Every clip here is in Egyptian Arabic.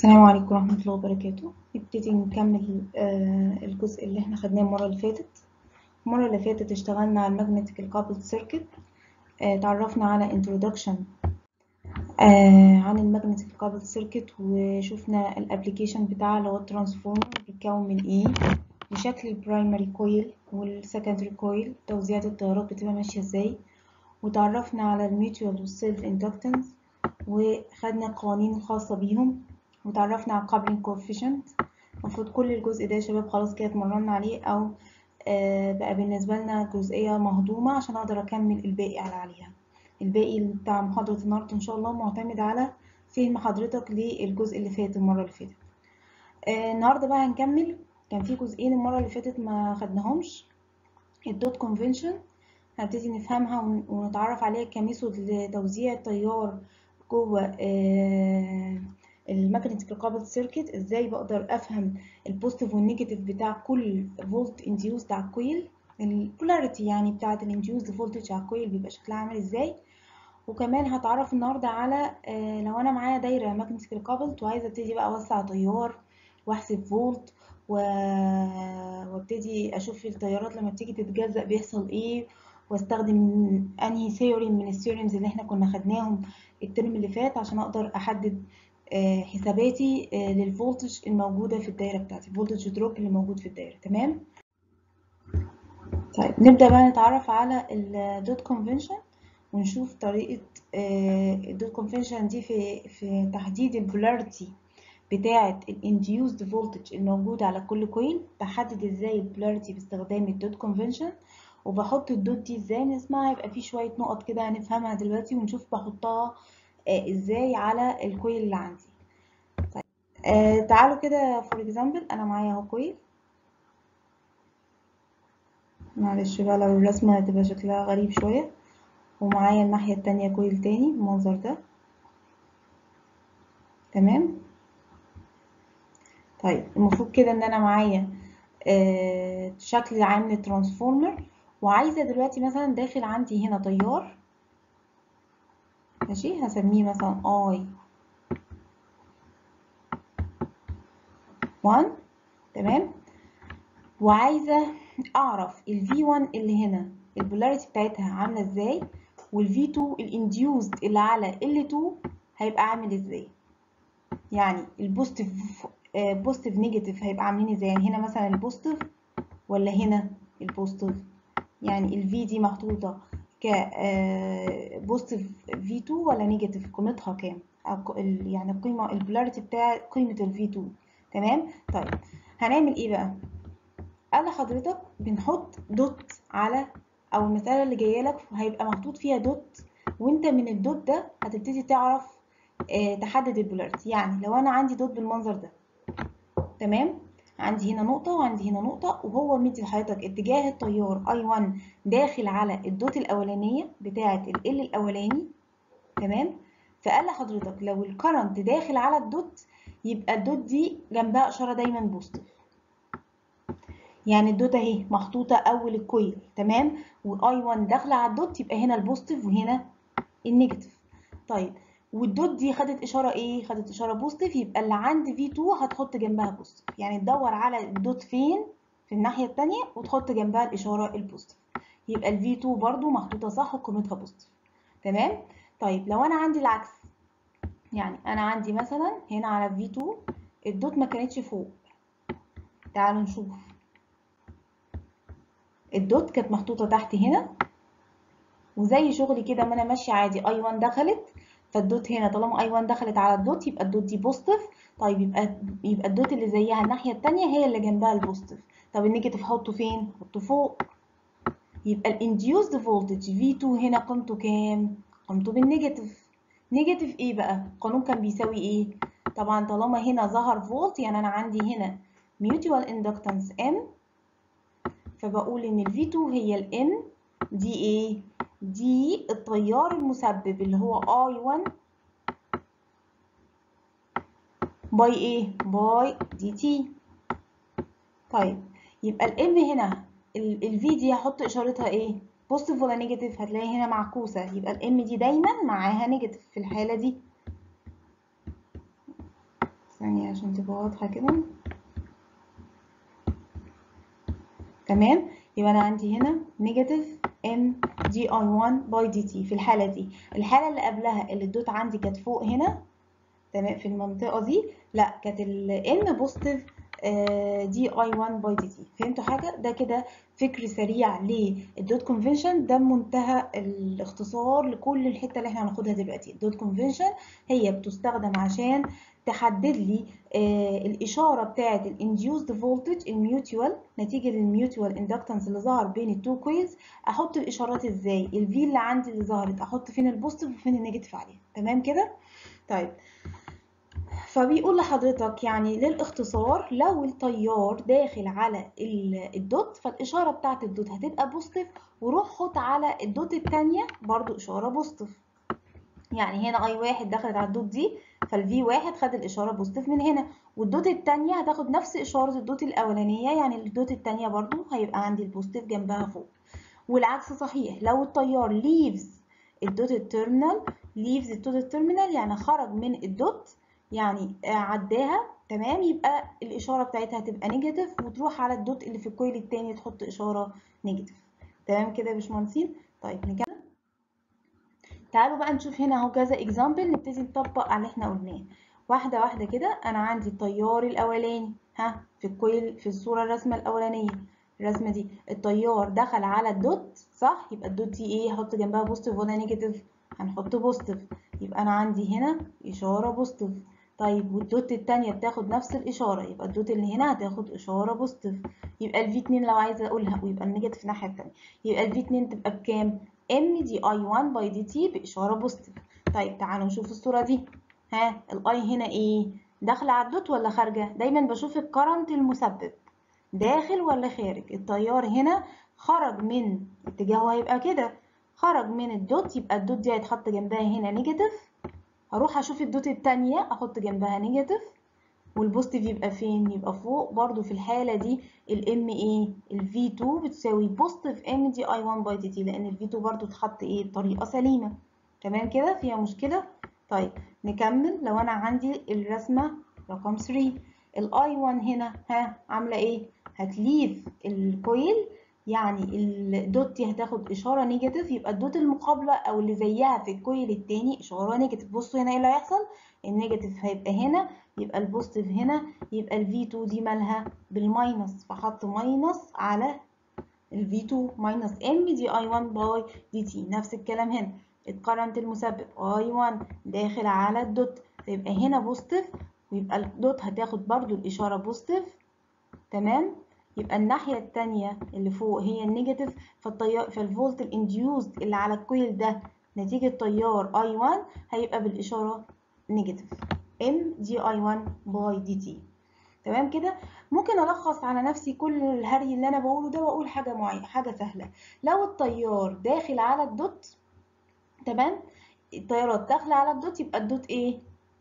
السلام عليكم ورحمة الله وبركاته نبتدي نكمل آه، الجزء اللي احنا خدناه المرة اللي فاتت المرة اللي فاتت اشتغلنا على الماجنتيك coupled circuit آه، تعرفنا على introduction آه، عن الماجنتيك coupled circuit وشوفنا الابليكيشن بتاعها اللي هو الترانسفورمر بيتكون من ايه وشكل البرايمري كويل والسكندري كويل توزيعات التيارات بتبقى ماشية ازاي وتعرفنا على الميوتوال والسيلف اندكتنس وخدنا القوانين الخاصة بيهم وتعرفنا على coupling coefficient المفروض كل الجزء ده يا شباب خلاص كده اتمرنا عليه او آه بقى بالنسبة لنا جزئية مهضومة عشان اقدر اكمل الباقي على عليها الباقي بتاع محاضرة النهاردة ان شاء الله معتمد على فهم حضرتك للجزء اللي فات المرة اللي فاتت آه النهاردة بقى هنكمل كان في جزئين المرة اللي فاتت ما خدناهمش الدوت كونفنشن هنبتدي نفهمها ونتعرف عليها كميثود لتوزيع التيار جوه آه الماجنتيك كابل سيركت ازاي بقدر افهم البوزيتيف والنيجاتيف بتاع كل فولت انديوسد على الكويل البولاريتي يعني بتاعه الانديوسد فولتج على الكويل بيبقى شكلها عامل ازاي وكمان هتعرف النهارده على آه لو انا معايا دايره ماجنتيك كابل وعايزه ابتدي بقى اوسع تيار واحسب فولت و... وابتدي اشوف التيارات لما بتيجي تتجزأ بيحصل ايه واستخدم انهي ثيوري من الثيوريمز اللي احنا كنا خدناهم الترم اللي فات عشان اقدر احدد حساباتي للفولتج الموجودة في الدايرة بتاعتي الفولتج دروب اللي موجود في الدايرة تمام طيب نبدأ بقى نتعرف على الدوت كونفنشن ونشوف طريقة الدوت كونفنشن دي في في تحديد البولاريتي بتاعة الانديوسد فولتج الموجودة على كل كويل بحدد ازاي البولاريتي باستخدام الدوت كونفنشن وبحط الدوت دي ازاي نسمعها يبقى في شوية نقط كده هنفهمها دلوقتي ونشوف بحطها ازاي على الكويل اللي عندي طيب آه تعالوا كده فور اكزامبل انا معايا اهو كويل معلش بقى لو الرسمه هتبقى شكلها غريب شويه ومعايا الناحيه التانية كويل تاني بالمنظر ده تمام طيب المفروض كده ان انا معايا آه شكل عام للترانسفورمر وعايزه دلوقتي مثلا داخل عندي هنا تيار ماشي هسميه مثلا اي 1 تمام وعايزه اعرف ال V1 اللي هنا البولاريتي بتاعتها عامله ازاي وال V2 الانديوزد اللي على L2 هيبقى عامل ازاي يعني البوزيتيف بوزيتيف نيجاتيف هيبقى عاملين ازاي يعني هنا مثلا البوزيتيف ولا هنا البوزيتيف يعني ال V دي محطوطه ك بوزيتيف في 2 ولا نيجاتيف قيمتها كام يعني القيمه البولاريتي بتاع قيمه الفي 2 تمام طيب هنعمل ايه بقى قال لحضرتك بنحط دوت على او المساله اللي جايه لك هيبقى محطوط فيها دوت وانت من الدوت ده هتبتدي تعرف اه تحدد البولاريتي يعني لو انا عندي دوت بالمنظر ده تمام عندي هنا نقطة وعندي هنا نقطة وهو مدي لحضرتك اتجاه التيار I1 داخل على الدوت الأولانية بتاعة ال L الأولاني تمام فقال لحضرتك لو الكرنت داخل على الدوت يبقى الدوت دي جنبها إشارة دايما بوزيتيف يعني الدوت اهي محطوطة أول الكويل تمام وI1 داخلة على الدوت يبقى هنا البوزيتيف وهنا النيجاتيف طيب والدوت دي خدت اشاره ايه خدت اشاره بوزيتيف يبقى اللي عند V2 هتحط جنبها بوزيتيف يعني تدور على الدوت فين في الناحيه الثانيه وتحط جنبها الاشاره البوزيتيف يبقى ال V2 برضو محطوطه صح وقيمتها بوزيتيف تمام طيب لو انا عندي العكس يعني انا عندي مثلا هنا على V2 الدوت ما كانتش فوق تعالوا نشوف الدوت كانت محطوطه تحت هنا وزي شغلي كده ما انا ماشيه عادي I1 دخلت فالدوت هنا طالما I1 دخلت على الدوت يبقى الدوت دي بوزيتيف طيب يبقى يبقى الدوت اللي زيها الناحية التانية هي اللي جنبها البوزيتيف طب النيجاتيف حطه فين؟ حطه فوق يبقى الانديوسد فولتج V2 هنا قيمته كام؟ قيمته بالنيجاتيف نيجاتيف ايه بقى؟ القانون كان بيساوي ايه؟ طبعا طالما هنا ظهر فولت يعني انا عندي هنا mutual inductance M فبقول ان ال V2 هي ال M دي ايه؟ دي التيار المسبب اللي هو I1 باي ايه؟ باي دي تي طيب يبقى الام هنا الفي دي هحط اشارتها ايه؟ بوزيتيف ولا نيجاتيف؟ هتلاقي هنا معكوسة يبقى الام دي دايما معاها نيجاتيف في الحالة دي ثانية عشان تبقى واضحة كده تمام يبقى أنا عندي هنا نيجاتيف ام دي اي 1 باي دي تي في الحالة دي الحالة اللي قبلها اللي الدوت عندي كانت فوق هنا تمام في المنطقة دي لا كانت الام بوزيتيف دي اي 1 باي دي تي فهمتوا حاجة ده كده فكر سريع للدوت كونفنشن ده منتهى الاختصار لكل الحتة اللي احنا هناخدها دلوقتي الدوت كونفنشن هي بتستخدم عشان تحدد لي آه الإشارة بتاعة الانديوسد فولتج الميوتوال نتيجة للميوتوال اندكتنس اللي ظهر بين التو كويلز أحط الإشارات إزاي الفي اللي عندي اللي ظهرت أحط فين البوزيتيف وفين النيجاتيف عليها تمام كده طيب فبيقول لحضرتك يعني للاختصار لو التيار داخل على الدوت فالإشارة بتاعة الدوت هتبقى بوزيتيف وروح خد على الدوت التانية برضو إشارة بوزيتيف يعني هنا اي واحد دخلت على الدوت دي فالفي واحد خد الإشارة بوزيتيف من هنا والدوت التانية هتاخد نفس إشارة الدوت الأولانية يعني الدوت التانية برضو هيبقى عندي البوزيتيف جنبها فوق والعكس صحيح لو التيار leaves الدوت التيرمينال leaves الدوت التيرمينال يعني خرج من الدوت يعني عداها تمام يبقى الإشارة بتاعتها هتبقى نيجاتيف وتروح على الدوت اللي في الكويل التاني تحط إشارة نيجاتيف تمام كده يا باشمهندسين طيب نكمل تعالوا بقى نشوف هنا اهو كذا اكزامبل نبتدي نطبق على اللي احنا قلناه واحدة واحدة كده أنا عندي التيار الأولاني ها في الكويل في الصورة الرسمة الأولانية الرسمة دي التيار دخل على الدوت صح يبقى الدوت دي ايه هحط جنبها بوزيتيف ولا نيجاتيف هنحط بوزيتيف يبقى أنا عندي هنا إشارة بوزيتيف طيب والدوت التانية بتاخد نفس الإشارة يبقى الدوت اللي هنا هتاخد إشارة بوزيتيف يبقى الفي 2 لو عايزة أقولها ويبقى النيجاتيف الناحية التانية يبقى الفي 2 تبقى بكام؟ ام دي اي 1 باي دي تي بإشارة بوزيتيف طيب تعالوا نشوف الصورة دي ها الاي هنا ايه؟ داخلة على الدوت ولا خارجة؟ دايما بشوف الكرنت المسبب داخل ولا خارج؟ التيار هنا خرج من اتجاهه هيبقى كده خرج من الدوت يبقى الدوت دي هيتحط جنبها هنا نيجاتيف هروح اشوف الدوت التانية احط جنبها نيجاتيف والبوزيتيف يبقى فين يبقى فوق برضو في الحالة دي الام ايه الفي 2 بتساوي بوزيتيف ام دي اي 1 باي دي تي لان الفي 2 برضو اتحط ايه بطريقة سليمة تمام كده فيها مشكلة طيب نكمل لو انا عندي الرسمة رقم 3 الاي 1 هنا ها عاملة ايه هتليف الكويل يعني الدوت دي هتاخد اشاره نيجاتيف يبقى الدوت المقابله او اللي زيها في الكويل التاني اشاره نيجاتيف بصوا هنا ايه اللي هيحصل النيجاتيف هيبقى هنا يبقى البوزيتيف هنا يبقى الفي 2 دي مالها بالماينس فحط ماينس على الفي 2 ماينس ام دي اي 1 باي دي تي نفس الكلام هنا الكرنت المسبب اي 1 داخل على الدوت فيبقى هنا بوزيتيف ويبقى الدوت هتاخد برضو الاشاره بوزيتيف تمام يبقى الناحية التانية اللي فوق هي النيجاتيف فالتيار فالفولت الانديوزد اللي على الكويل ده نتيجة تيار I1 هيبقى بالإشارة نيجاتيف M دي I1 باي دي تي تمام كده ممكن ألخص على نفسي كل الهري اللي أنا بقوله ده وأقول حاجة معينة حاجة سهلة لو التيار داخل على الدوت تمام التيارات داخلة على الدوت يبقى الدوت إيه؟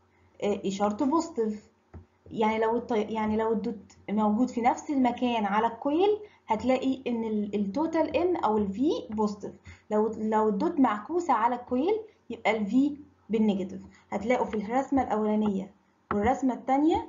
إيه إشارته بوزيتيف يعني لو الطي... يعني لو الدوت موجود في نفس المكان على الكويل هتلاقي ان التوتال ام او الفي بوزيتيف لو لو الدوت معكوسه على الكويل يبقى الفي بالنيجاتيف هتلاقوا في الرسمه الاولانيه والرسمه الثانيه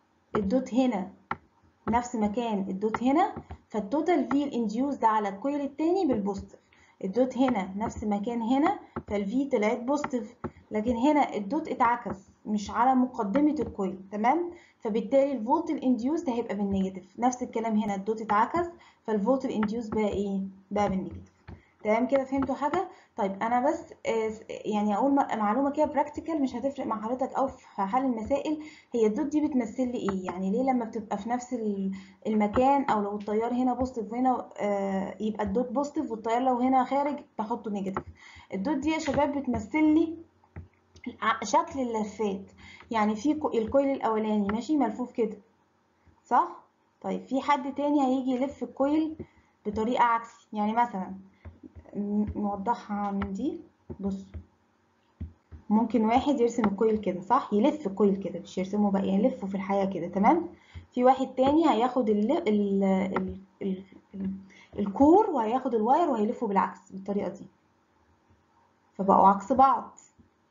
الدوت هنا نفس مكان الدوت هنا فالتوتال في الانديوزد على الكويل الثاني بالبوزيتيف الدوت هنا نفس مكان هنا فالفي طلعت بوزيتيف لكن هنا الدوت اتعكس مش على مقدمة الكويل تمام فبالتالي الفولت الانديوز هيبقى بالنيجاتيف نفس الكلام هنا الدوت اتعكس فالفولت الانديوز بقى ايه بقى بالنيجاتيف تمام كده فهمتوا حاجة طيب انا بس يعني اقول معلومة كده براكتيكال مش هتفرق مع حضرتك او في حل المسائل هي الدوت دي بتمثل لي ايه يعني ليه لما بتبقى في نفس المكان او لو التيار هنا بوزيتيف وهنا يبقى الدوت بوزيتيف والتيار لو هنا خارج بحطه نيجاتيف الدوت دي يا شباب بتمثل لي شكل اللفات يعني في الكويل الاولاني ماشي ملفوف كده صح طيب في حد تاني هيجي يلف الكويل بطريقه عكسي يعني مثلا نوضحها من دي بص ممكن واحد يرسم الكويل كده صح يلف الكويل كده مش يرسمه بقى يعني يلفه في الحياه كده تمام في واحد تاني هياخد ال ال ال ال ال الكور وهياخد الواير وهيلفه بالعكس بالطريقه دي فبقوا عكس بعض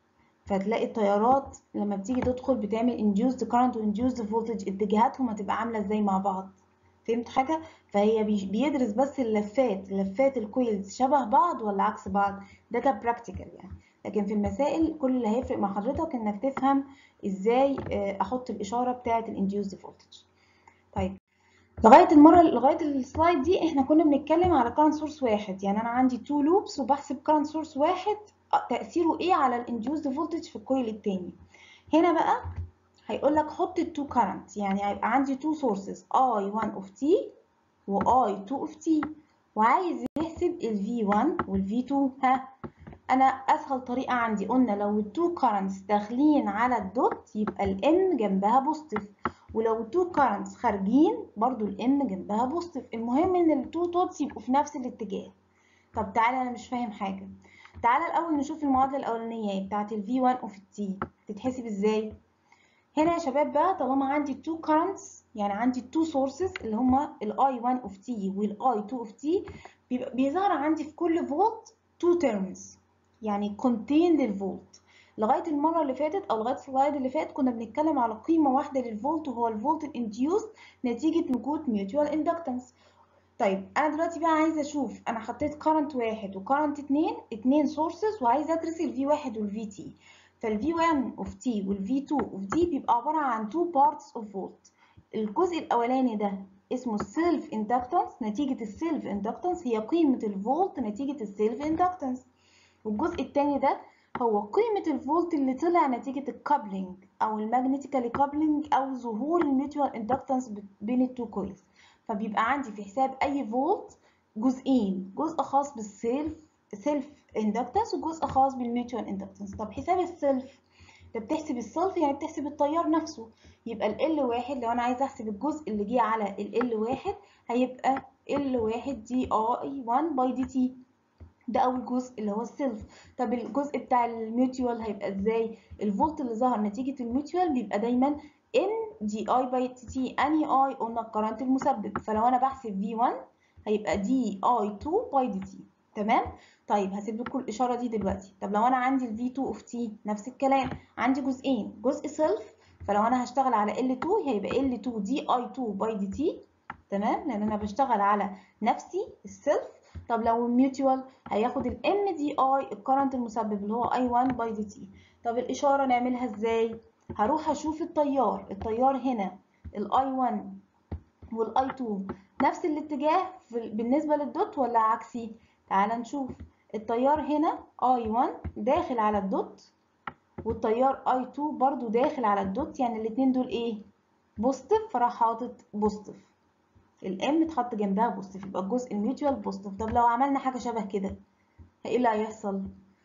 فتلاقي التيارات لما بتيجي تدخل بتعمل induced current و induced voltage اتجاهاتهم هتبقى عامله ازاي مع بعض فهمت حاجه فهي بيدرس بس اللفات لفات الكويلز شبه بعض ولا عكس بعض ده كبراكتيكال يعني لكن في المسائل كل اللي هيفرق مع حضرتك انك تفهم ازاي احط الاشاره بتاعه الانديوزد فولتج طيب لغايه المره لغايه السلايد دي احنا كنا بنتكلم على كارنت سورس واحد يعني انا عندي تو لوبس وبحسب كارنت سورس واحد تاثيره ايه على الانديوزد فولتج في الكويل التاني هنا بقى هيقول لك حط التو كارنت يعني هيبقى عندي تو سورسز اي 1 اوف تي واي 2 اوف تي وعايز يحسب الفي 1 والفي 2 ها انا اسهل طريقه عندي قلنا لو التو كارنتس داخلين على الدوت يبقى الام جنبها بوزيتيف ولو التو كارنتس خارجين برضو الام جنبها بوزيتيف المهم ان التو دوتس يبقوا في نفس الاتجاه طب تعالى انا مش فاهم حاجه تعالى الاول نشوف المعادله الاولانيه بتاعه الفي 1 اوف التي تتحسب ازاي هنا يا شباب بقى طالما عندي تو كارنتس يعني عندي تو سورسز اللي هما الاي 1 اوف تي والاي 2 اوف تي بيظهر عندي في كل فولت تو تيرمز يعني contained الفولت لغايه المره اللي فاتت او لغايه السلايد اللي فات كنا بنتكلم على قيمه واحده للفولت وهو الفولت الانديوست نتيجه وجود ميوتوال اندكتنس طيب انا دلوقتي بقى عايزه اشوف انا حطيت كارنت واحد وكارنت اتنين اتنين سورسز وعايزه ادرس الفي واحد والفي تي فالفي 1 اوف تي والفي 2 اوف دي بيبقى عباره عن تو بارتس اوف فولت الجزء الاولاني ده اسمه السيلف اندكتنس نتيجه السيلف اندكتنس هي قيمه الفولت نتيجه السيلف اندكتنس والجزء التاني ده هو قيمة الفولت اللي طلع نتيجة الكابلينج أو الماجنتيكالي كابلينج أو ظهور الميوتوال اندكتنس بين التو كويلز فبيبقى عندي في حساب أي فولت جزئين جزء خاص بالسيلف سيلف اندكتنس وجزء خاص بالميوتوال اندكتنس طب حساب السيلف ده بتحسب السيلف يعني بتحسب التيار نفسه يبقى ال واحد لو أنا عايزة أحسب الجزء اللي جه على ال واحد هيبقى ال واحد دي اي 1 باي دي تي ده اول جزء اللي هو السيلف طب الجزء بتاع الميوتوال هيبقى ازاي الفولت اللي ظهر نتيجه الميوتوال بيبقى دايما ان دي اي باي تي تي اني اي قلنا الكرنت المسبب فلو انا بحسب في 1 هيبقى دي اي 2 باي دي تي تمام طيب هسيب لكم الاشاره دي دلوقتي طب لو انا عندي الفي 2 اوف تي نفس الكلام عندي جزئين جزء سيلف فلو انا هشتغل على ال2 هيبقى ال2 دي اي 2 باي دي تي تمام لان انا بشتغل على نفسي السيلف طب لو الميوتوال هياخد الام دي اي الكرنت المسبب اللي هو اي 1 باي دي تي طب الاشاره نعملها ازاي هروح اشوف التيار التيار هنا الاي 1 والاي 2 نفس الاتجاه بالنسبه للدوت ولا عكسي تعال نشوف التيار هنا اي 1 داخل على الدوت والتيار اي 2 برضو داخل على الدوت يعني الاتنين دول ايه بوزيتيف فراح حاطط بوزيتيف الام اتحط جنبها بوزيتيف يبقى الجزء الميوتوال بوزيتيف طب لو عملنا حاجه شبه كده ايه اللي هيحصل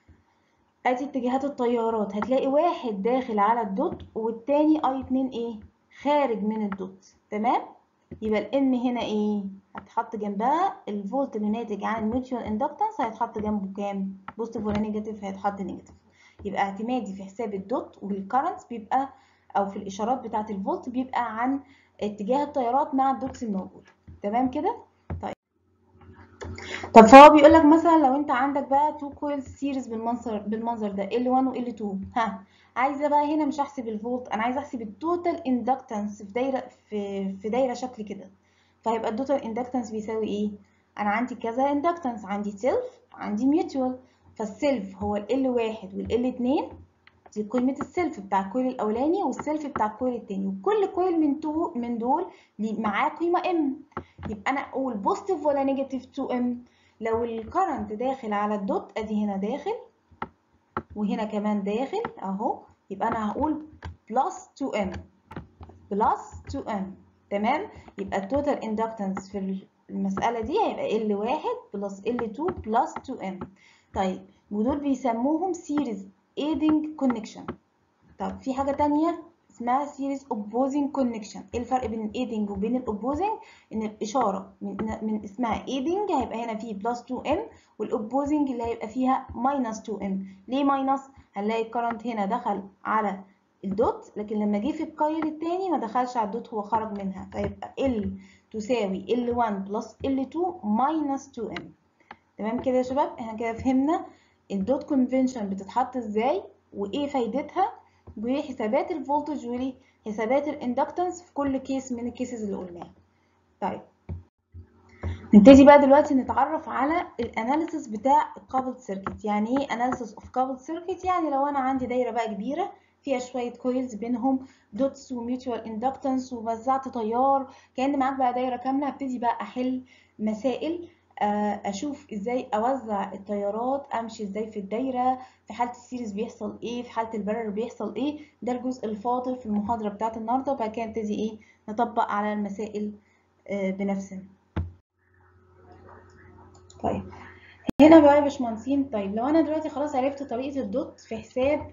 ادي اتجاهات التيارات هتلاقي واحد داخل على الدوت والتاني اي 2 ايه خارج من الدوت تمام يبقى الام هنا ايه هتحط جنبها الفولت اللي ناتج عن الميوتوال اندكتنس هيتحط جنبه كام بوزيتيف ولا نيجاتيف هيتحط نيجاتيف يبقى اعتمادي في حساب الدوت والكرنت بيبقى او في الاشارات بتاعه الفولت بيبقى عن اتجاه التيارات مع الدوتس الموجوده تمام كده طيب طب فهو بيقول لك مثلا لو انت عندك بقى تو كويلز سيريز بالمنظر بالمنظر ده L1 و L2 ها عايزه بقى هنا مش هحسب الفولت انا عايزه احسب التوتال اندكتنس في دايره في في دايره شكل كده فهيبقى التوتال اندكتنس بيساوي ايه انا عندي كذا اندكتنس عندي سيلف عندي ميوتوال فالسيلف هو ال L1 وال L2 دي قيمة السيلف بتاع الكويل الأولاني والسيلف بتاع الكويل التاني وكل كويل من تو من دول معاه قيمة ام يبقى أنا أقول بوزيتيف ولا نيجاتيف 2 ام لو الكرنت داخل على الدوت أدي هنا داخل وهنا كمان داخل أهو يبقى أنا هقول بلس 2 ام بلس 2 ام تمام يبقى التوتال اندكتنس في المسألة دي هيبقى ال واحد بلس ال 2 بلس 2 ام طيب ودول بيسموهم سيريز aiding connection طب في حاجة تانية اسمها series opposing connection ايه الفرق بين aiding وبين opposing ان الاشارة من, من اسمها aiding هيبقى هنا فيه plus 2m والopposing اللي هيبقى فيها minus 2m ليه minus هنلاقي الكرنت هنا دخل على الدوت لكن لما جه في الكايل التاني ما دخلش على الدوت هو خرج منها فيبقى L تساوي L1 plus L2 minus 2m تمام كده يا شباب احنا كده فهمنا الدوت كونفنشن بتتحط ازاي وايه فايدتها وحسابات الفولتج وحسابات الاندكتنس في كل كيس من الكيسز اللي قلناها طيب نبتدي بقى دلوقتي نتعرف على الاناليسيس بتاع الكابل سيركت يعني ايه اناليسيس اوف كابل سيركت يعني لو انا عندي دايره بقى كبيره فيها شويه كويلز بينهم دوتس وميوتوال اندكتنس ووزعت تيار كان معاك بقى دايره كامله هبتدي بقى احل مسائل اشوف ازاي اوزع التيارات امشي ازاي في الدايره في حاله السيريز بيحصل ايه في حاله البرر بيحصل ايه ده الجزء الفاضل في المحاضره بتاعت النهارده وبعد كده نبتدي ايه نطبق على المسائل بنفسنا طيب هنا بقى يا باشمهندسين طيب لو انا دلوقتي خلاص عرفت طريقه الدوت في حساب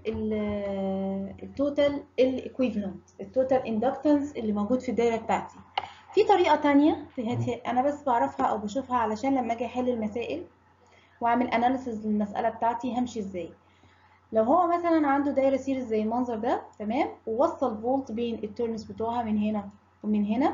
التوتال الايكويفالنت التوتال اندكتنس اللي موجود في الدايره بتاعتي في طريقه تانية انا بس بعرفها او بشوفها علشان لما اجي احل المسائل واعمل اناليسز للمساله بتاعتي همشي ازاي لو هو مثلا عنده دايره سيريز زي المنظر ده تمام ووصل فولت بين التيرنز بتوعها من هنا ومن هنا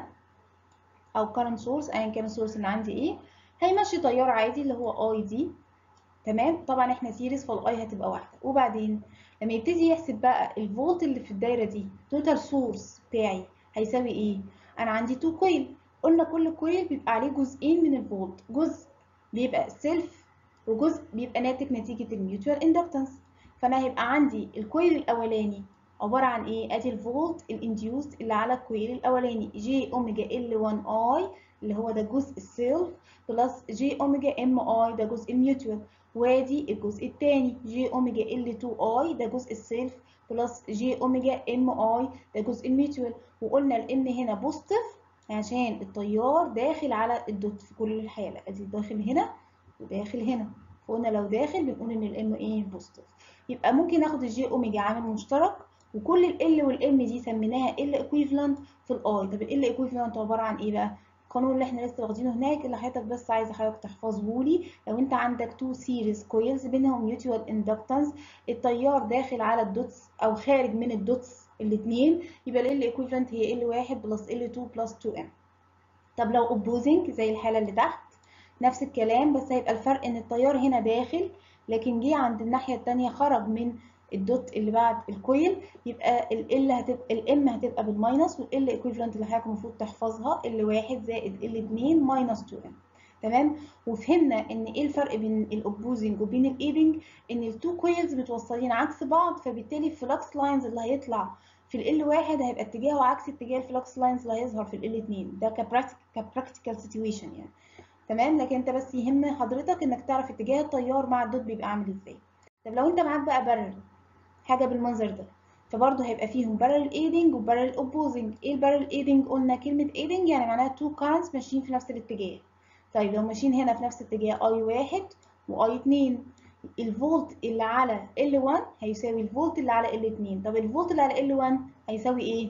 او كارنت سورس ايا كان السورس اللي عندي ايه هيمشي تيار عادي اللي هو اي دي تمام طبعا احنا سيريز فالاي هتبقى واحده وبعدين لما يبتدي يحسب بقى الفولت اللي في الدايره دي توتال سورس بتاعي هيساوي ايه انا عندي تو كويل قلنا كل كويل بيبقى عليه جزئين من الفولت جزء بيبقى سيلف وجزء بيبقى ناتج نتيجه الميوتوال اندكتنس فانا هيبقى عندي الكويل الاولاني عباره عن ايه ادي الفولت الانديوست اللي على الكويل الاولاني جي اوميجا ال 1 اي اللي هو ده جزء السيلف بلس جي اوميجا ام اي ده جزء الميوتوال وادي الجزء الثاني جي اوميجا ال 2 اي ده جزء السيلف بلس جي اوميجا ام اي ده جزء الميوتوال وقلنا الام هنا بوزيتيف عشان التيار داخل على الدوت في كل الحاله ادي داخل هنا وداخل هنا فقلنا لو داخل بنقول ان الام ايه بوزيتيف يبقى ممكن ناخد الجي اوميجا عامل مشترك وكل ال والام دي سميناها ال ايكويفالنت في الاي طب ال ايكويفالنت عباره عن ايه بقى القانون اللي احنا لسه واخدينه هناك اللي حضرتك بس عايزه حضرتك تحفظه لي لو انت عندك تو سيريز كويلز بينهم ميوتوال اندكتنس التيار داخل على الدوتس او خارج من الدوتس الاثنين يبقى ال ايكويفالنت هي ال 1 بلس ال 2 بلس 2 ام طب لو اوبوزنج زي الحاله اللي تحت نفس الكلام بس هيبقى الفرق ان التيار هنا داخل لكن جه عند الناحيه الثانيه خرج من الدوت اللي بعد الكويل يبقى ال هتبقى الام هتبقى بالماينس والال ايكويفالنت اللي حضرتك المفروض تحفظها ال 1 زائد ال 2 ماينس 2 ام تمام وفهمنا ان ايه الفرق بين الاوبوزنج وبين الايدنج ان التو كويلز متوصلين عكس بعض فبالتالي الفلكس لاينز اللي هيطلع في ال 1 هيبقى اتجاهه عكس اتجاه الفلكس لاينز اللي هيظهر في ال 2 ده كبراكتيكال سيتويشن يعني تمام لكن انت بس يهم حضرتك انك تعرف اتجاه التيار مع الدوت بيبقى عامل ازاي طب لو انت معاك بقى بارل حاجه بالمنظر ده فبرضه هيبقى فيهم بارل ايدنج وبارل اوبوزنج ايه البارل ايدنج قلنا كلمه ايدنج يعني معناها تو كارنتس ماشيين في نفس الاتجاه طيب لو ماشيين هنا في نفس الاتجاه اي واحد واي اتنين الفولت اللي على ال 1 هيساوي الفولت اللي على ال 2 طب الفولت اللي على ال 1 هيساوي ايه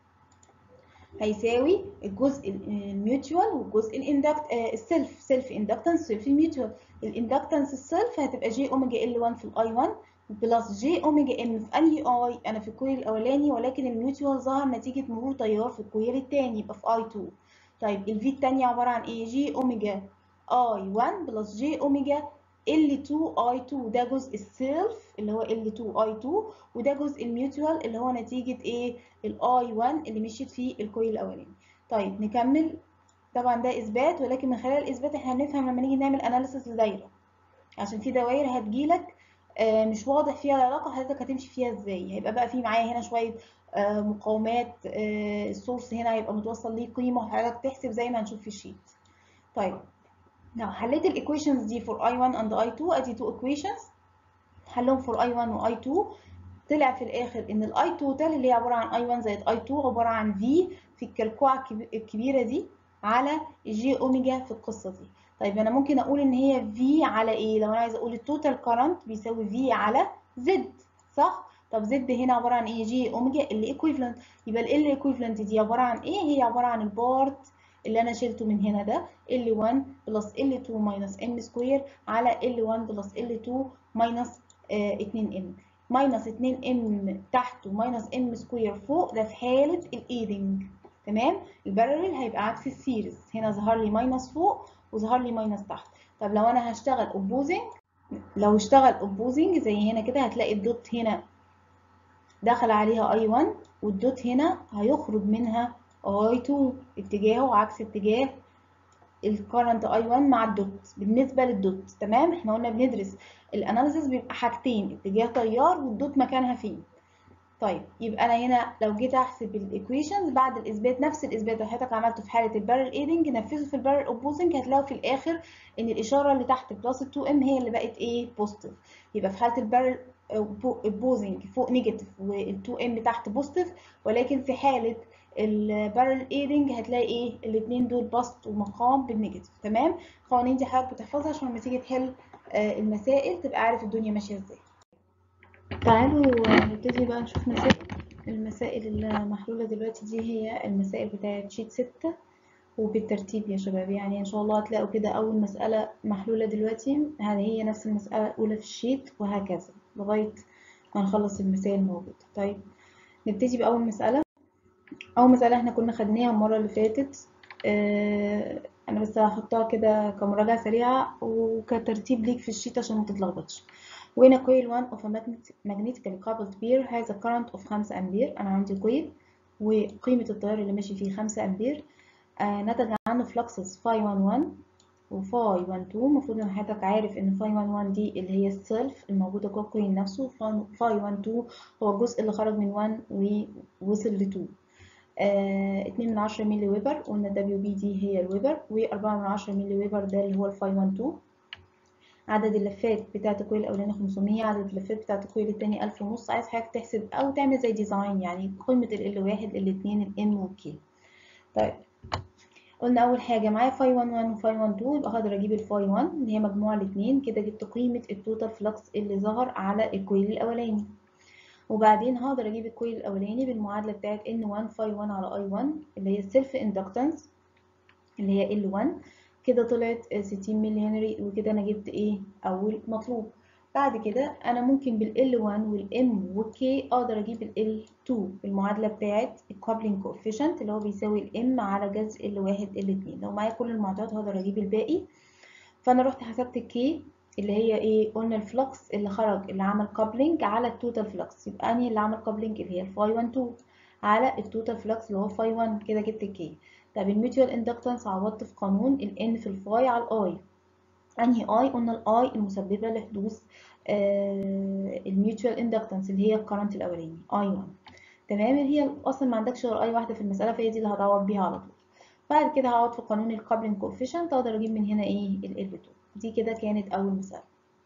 هيساوي الجزء الميوتوال والجزء الاندكت السيلف سيلف اندكتنس سيلف الميوتوال الاندكتنس السيلف هتبقى جي اوميجا ال 1 في الاي 1 بلس جي اوميجا ام في انهي اي انا في الكويل الاولاني ولكن الميوتوال ظهر نتيجه مرور تيار في الكويل الثاني يبقى في اي 2 طيب الفي الثانيه عباره عن ايه جي اوميجا اي 1 بلس جي اوميجا L2 I2 ده جزء السيلف اللي هو L2 I2 وده جزء الميوتوال اللي هو نتيجة ايه ال I1 اللي مشيت فيه الكويل الأولاني طيب نكمل طبعا ده إثبات ولكن من خلال الإثبات احنا هنفهم لما نيجي نعمل أناليسيس لدايرة عشان في دوائر هتجيلك آه مش واضح فيها العلاقة حضرتك هتمشي فيها ازاي هيبقى بقى في معايا هنا شوية آه مقاومات آه السورس هنا هيبقى متوصل ليه قيمة وحضرتك تحسب زي ما هنشوف في الشيت طيب لو حليت الايكويشنز دي for I1 and I2 ادي two equations حلهم for I1 و I2 طلع في الاخر ان ال I total اللي هي عباره عن I1 زائد I2 عباره عن V في الكلكوعه الكبيره دي على جي اوميجا في القصه دي طيب انا ممكن اقول ان هي V على ايه لو انا عايزه اقول التوتال كارنت بيساوي V على Z صح طب زد هنا عباره عن ايه جي اوميجا اللي ايكويفالنت يبقى ال ايكويفالنت دي عباره عن ايه هي عباره عن البارت اللي انا شلته من هنا ده L1 بلس L2 ماينس M سكوير على L1 بلس L2 ماينس 2M ماينس 2M تحت وماينس M سكوير فوق ده في حالة الايدنج تمام البارل هيبقى عكس السيريز هنا ظهر لي ماينس فوق وظهر لي ماينس تحت طب لو انا هشتغل اوبوزنج لو اشتغل اوبوزنج زي هنا كده هتلاقي الدوت هنا دخل عليها اي 1 والدوت هنا هيخرج منها اي 2 اتجاهه عكس اتجاه الكرنت اي 1 مع الدوت بالنسبه للدوت تمام احنا قلنا بندرس الاناليسيس بيبقى حاجتين اتجاه تيار والدوت مكانها فين طيب يبقى انا هنا لو جيت احسب الايكويشنز بعد الاثبات نفس الاثبات اللي حضرتك عملته في حاله البارل ايدنج نفذه في البارل اوبوزنج هتلاقوا في الاخر ان الاشاره اللي تحت بلس 2 ام هي اللي بقت ايه بوزيتيف يبقى في حاله البارل اوبوزنج فوق نيجاتيف وال2 ام تحت بوزيتيف ولكن في حاله البارل ايدنج هتلاقي ايه الاثنين دول بسط ومقام بالنيجاتيف تمام القوانين دي حضرتك بتحفظها عشان لما تيجي تحل المسائل تبقى عارف الدنيا ماشيه ازاي تعالوا نبتدي بقى نشوف مسائل المسائل المحلولة دلوقتي دي هي المسائل بتاعة شيت ستة وبالترتيب يا شباب يعني ان شاء الله هتلاقوا كده اول مسألة محلولة دلوقتي هذه هي نفس المسألة الاولى في الشيت وهكذا لغاية ما نخلص المسائل الموجودة طيب نبتدي بأول مسألة أول مسألة احنا كنا خدناها المرة اللي فاتت اه أنا بس هحطها كده كمراجعة سريعة وكترتيب ليك في الشيت عشان ما تتلخبطش When a coil 1 of a magnetically coupled pair has a current of 5 أمبير أنا عندي كويل وقيمة التيار اللي ماشي فيه 5 أمبير آه نتج عنه فلكسز phi 11 و phi 12 المفروض إن حضرتك عارف إن phi 11 دي اللي هي السيلف الموجودة جوه الكويل نفسه phi 12 هو الجزء اللي خرج من 1 ووصل ل 2 آه 2 من 10 ملي ويبر قلنا دبليو بي دي هي الويبر و4 من 10 ملي ويبر ده اللي هو الفاي 12 عدد اللفات بتاعة الكويل الأولاني 500 عدد اللفات بتاعة الكويل التاني 1000 ونص عايز حضرتك تحسب أو تعمل زي ديزاين يعني قيمة ال L1 ال 2 ال M وال K طيب قلنا أول حاجة معايا فاي 11 وفاي 12 يبقى هقدر أجيب الفاي 1 اللي هي مجموع الاتنين كده جبت قيمة التوتال فلكس اللي ظهر على الكويل الأولاني وبعدين هقدر أجيب الكويل الأولاني بالمعادلة بتاعة N1 فاي 1 على I1 اللي هي السيلف اندكتنس اللي هي L1 كده طلعت 60 ملي هنري وكده انا جبت ايه اول مطلوب بعد كده انا ممكن بال L1 وال M وال K اقدر اجيب ال L2 المعادله بتاعه الكابلينج كوفيشنت اللي هو بيساوي ال M على جذر L1 L2 لو معايا كل المعطيات هقدر اجيب الباقي فانا رحت حسبت ال K اللي هي ايه قلنا الفلكس اللي خرج اللي عمل كابلينج على التوتال فلكس يبقى انهي اللي عمل كابلينج اللي هي الفاي 1 2 على التوتال فلكس اللي هو فاي 1 كده جبت الكي طب الميوتوال اندكتنس عوضت في قانون ال N في الفاي على الاي انهي اي قلنا الاي المسببه لحدوث آه الميوتوال اندكتنس اللي هي الكرنت الاولاني اي 1 تمام هي اصلا ما عندكش غير اي واحده في المساله فهي دي اللي هتعوض بيها على طول بعد كده هقعد في قانون الكابلينج كوفيشنت اقدر اجيب من هنا ايه ال L2 دي كده كانت اول مساله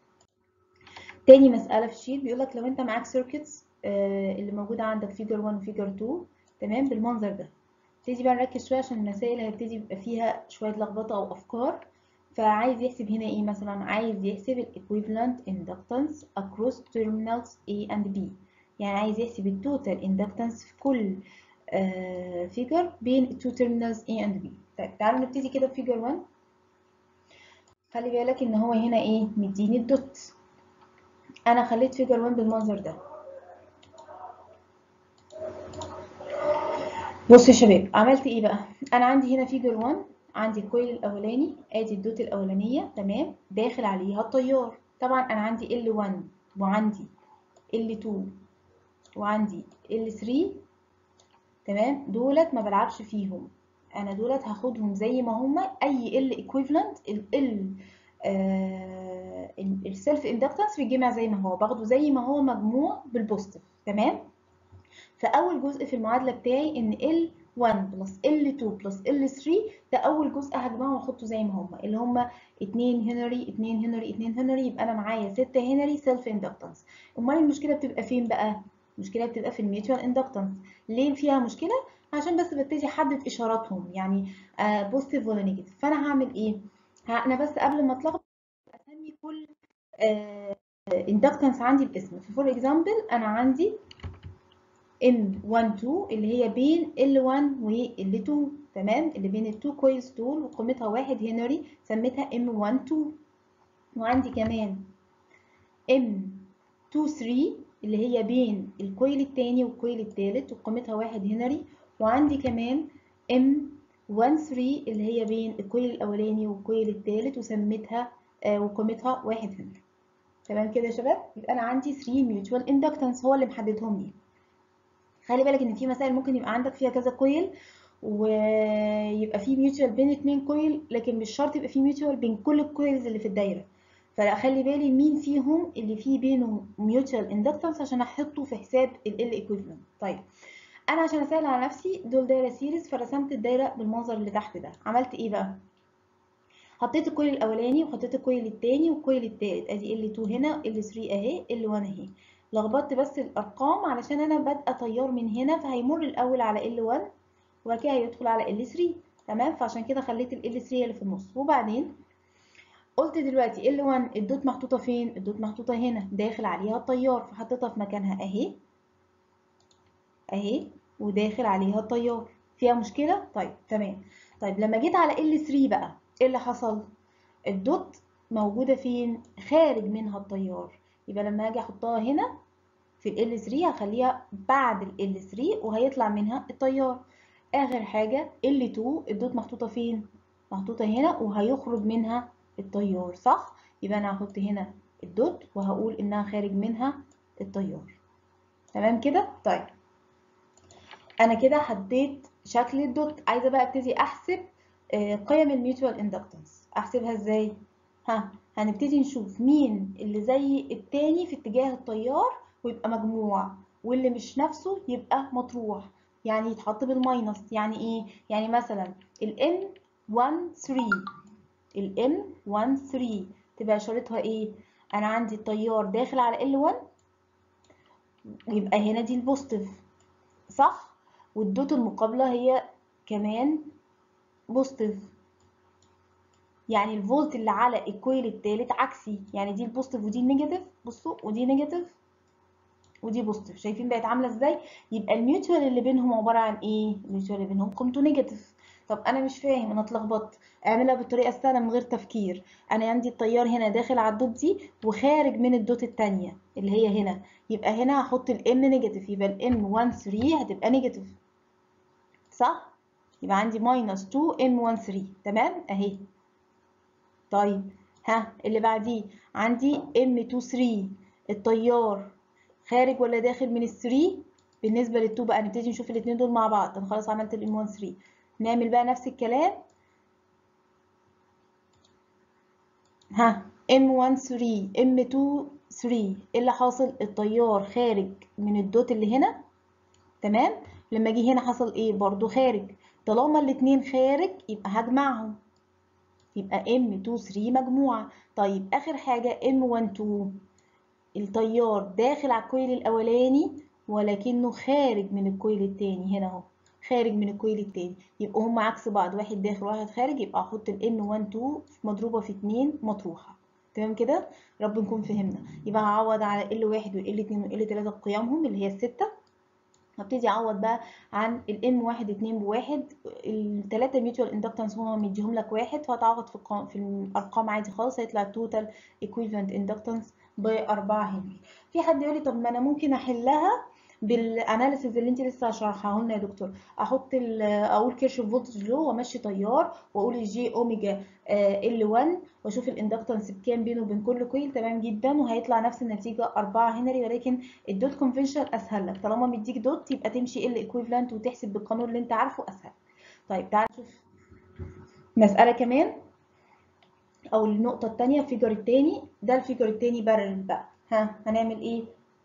تاني مساله في الشيت بيقول لك لو انت معاك سيركتس آه اللي موجوده عندك فيجر 1 وفيجر 2 تمام بالمنظر ده نبتدي بقى نركز شويه عشان المسائل هيبتدي يبقى فيها شويه لخبطه او افكار فعايز يحسب هنا ايه مثلا عايز يحسب الايكويفالنت اندكتنس across terminals A and B يعني عايز يحسب التوتال اندكتنس في كل فيجر بين التو terminals A and B طيب تعالوا نبتدي كده بفيجر 1 خلي بالك ان هو هنا ايه مديني الدوت انا خليت فيجر 1 بالمنظر ده بصوا يا شباب عملت ايه بقى انا عندي هنا فيجر 1 عندي الكويل الاولاني ادي الدوت الاولانيه تمام داخل عليها التيار طبعا انا عندي L1 وعندي L2 وعندي L3 تمام دولت ما بلعبش فيهم انا دولت هاخدهم زي ما هما اي ال ايكويفالنت ال السيلف اندكتنس بيتجمع زي ما هو باخده زي ما هو مجموع بالبوزيتيف تمام فاول جزء في المعادله بتاعي ان L1 بلس L2 بلس L3 ده اول جزء هجمعه واحطه زي ما هما اللي هما 2 هنري 2 هنري 2 هنري يبقى انا معايا 6 هنري سيلف اندكتنس امال المشكله بتبقى فين بقى المشكله بتبقى في الميوتوال اندكتنس ليه فيها مشكله عشان بس ببتدي احدد اشاراتهم يعني بوزيتيف ولا نيجاتيف فانا هعمل ايه انا بس قبل ما اتلخبط اسمي كل اندكتنس عندي باسم فور اكزامبل انا عندي M12 اللي هي بين L1 و L2 تمام اللي بين التو كويلز دول وقيمتها واحد هنري سميتها M12 وعندي كمان M23 اللي هي بين الكويل التاني والكويل التالت وقيمتها واحد هنري وعندي كمان M13 اللي هي بين الكويل الأولاني والكويل التالت وسميتها آه وقيمتها واحد هنري تمام كده يا شباب يبقى أنا عندي 3 mutual inductance هو اللي محددهم لي خلي بالك ان في مسائل ممكن يبقى عندك فيها كذا كويل ويبقى في ميوتوال بين اتنين كويل لكن مش شرط يبقى في ميوتوال بين كل الكويلز اللي في الدايره فخلي بالي مين فيهم اللي فيه بينه ميوتوال اندكتنس عشان احطه في حساب ال ايكويفالنت طيب انا عشان اسهل على نفسي دول دايره سيريز فرسمت الدايره بالمنظر اللي تحت ده عملت ايه بقى حطيت الكويل الاولاني وحطيت الكويل التاني والكويل التالت ادي ال2 هنا ال3 اهي ال1 اهي لخبطت بس الارقام علشان انا بادئه تيار من هنا فهيمر الاول على ال1 وبعد كده هيدخل على ال3 تمام فعشان كده خليت ال3 هي اللي في النص وبعدين قلت دلوقتي ال1 الدوت محطوطه فين الدوت محطوطه هنا داخل عليها التيار فحطيتها في مكانها اهي اهي وداخل عليها التيار فيها مشكله طيب تمام طيب لما جيت على ال3 بقى ايه اللي حصل الدوت موجوده فين خارج منها التيار يبقى لما اجي احطها هنا في ال 3 هخليها بعد ال 3 وهيطلع منها التيار اخر حاجه ال 2 الدوت محطوطه فين محطوطه هنا وهيخرج منها التيار صح يبقى انا هحط هنا الدوت وهقول انها خارج منها التيار تمام كده طيب انا كده حددت شكل الدوت عايزه بقى ابتدي احسب قيم الميوتوال اندكتنس احسبها ازاي ها هنبتدي نشوف مين اللي زي التاني في اتجاه التيار ويبقى مجموع واللي مش نفسه يبقى مطروح يعني يتحط بالماينس يعني ايه يعني مثلا ال M13 ال M13 تبقى اشارتها ايه انا عندي التيار داخل على L1 ويبقى هنا دي البوزيتيف صح والدوت المقابله هي كمان بوزيتيف يعني الفولت اللي على الكويل التالت عكسي يعني دي البوزيتيف ودي النيجاتيف بصوا ودي نيجاتيف ودي بوزيتيف شايفين بقت عامله ازاي يبقى الميوتوال اللي بينهم عباره عن ايه الميوتوال اللي بينهم قيمته نيجاتيف طب انا مش فاهم انا اتلخبطت اعملها بالطريقه السهله من غير تفكير انا عندي التيار هنا داخل على الدوت دي وخارج من الدوت الثانيه اللي هي هنا يبقى هنا هحط الام نيجاتيف يبقى الام 13 هتبقى نيجاتيف صح يبقى عندي ماينس 2 ام 13 تمام اهي طيب ها اللي بعديه عندي ام 23 التيار خارج ولا داخل من ال 3 بالنسبه لل 2 بقى نبتدي نشوف الاثنين دول مع بعض انا خلاص عملت الام 1 3 نعمل بقى نفس الكلام ها ام 1 3 ام 2 3 ايه اللي حاصل التيار خارج من الدوت اللي هنا تمام لما جه هنا حصل ايه برضو خارج طالما الاتنين خارج يبقى هجمعهم يبقى M23 مجموعة طيب آخر حاجة M12 التيار داخل على الكويل الأولاني ولكنه خارج من الكويل التاني هنا اهو خارج من الكويل التاني يبقوا هما عكس بعض واحد داخل وواحد خارج يبقى أحط ال M12 مضروبة في اتنين مطروحة تمام كده رب نكون فهمنا يبقى هعوض على L1 وال L2 وال L3 قيمهم اللي هي الستة هبتدي اعوض بقى عن الام واحد اتنين بواحد التلاتة ميوتوال اندكتنس هما مديهم لك واحد فهتعوض في, في الارقام عادي خالص هيطلع التوتال ايكويفالنت اندكتنس بأربعة هنري في حد يقول لي طب ما انا ممكن احلها بالاناليسيز اللي انت لسه شرحها لنا يا دكتور احط اقول كيرشوف فولتج لو وامشي تيار واقول الجي اوميجا ال 1 واشوف الاندكتنس بكام بينه وبين كل كويل تمام جدا وهيطلع نفس النتيجه 4 هنري ولكن الدوت كونفنشال اسهل لك طالما مديك دوت يبقى تمشي ال ايكويفالنت وتحسب بالقانون اللي انت عارفه اسهل طيب تعال نشوف مساله كمان او النقطه الثانيه الفيجر الثاني ده الفيجر الثاني بارل بقى ها هنعمل ايه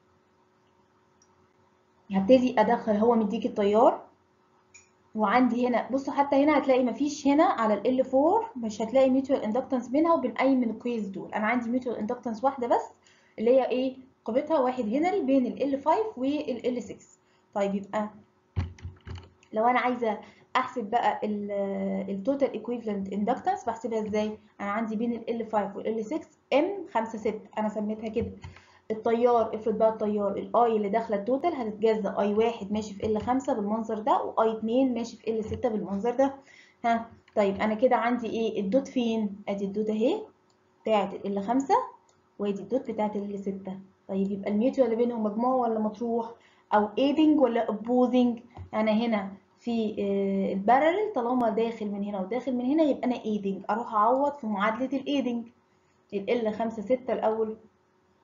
هبتدي ادخل هو مديك التيار وعندي هنا بصوا حتى هنا هتلاقي مفيش هنا على ال 4 مش هتلاقي ميوتوال اندكتنس بينها وبين اي من الكويز دول انا عندي ميوتوال اندكتنس واحده بس اللي هي ايه قيمتها 1 هنري بين ال 5 وال 6 طيب يبقى لو انا عايزه احسب بقى التوتال ايكويفالنت اندكتنس بحسبها ازاي انا عندي بين ال 5 وال 6 ام 5 6 انا سميتها كده التيار افرض بقى التيار الاي اللي داخله التوتال هتتجزأ اي واحد ماشي في ال 5 بالمنظر ده واي 2 ماشي في ال 6 بالمنظر ده ها طيب انا كده عندي ايه الدوت فين ادي الدوت اهي بتاعت ال 5 وادي الدوت بتاعت ال 6 طيب يبقى الميوتوال اللي بينهم مجموع ولا مطروح او ايدنج ولا اوبوزنج انا هنا في البارل طالما داخل من هنا وداخل من هنا يبقى انا ايدنج اروح اعوض في معادله الايدنج ال 5 6 الاول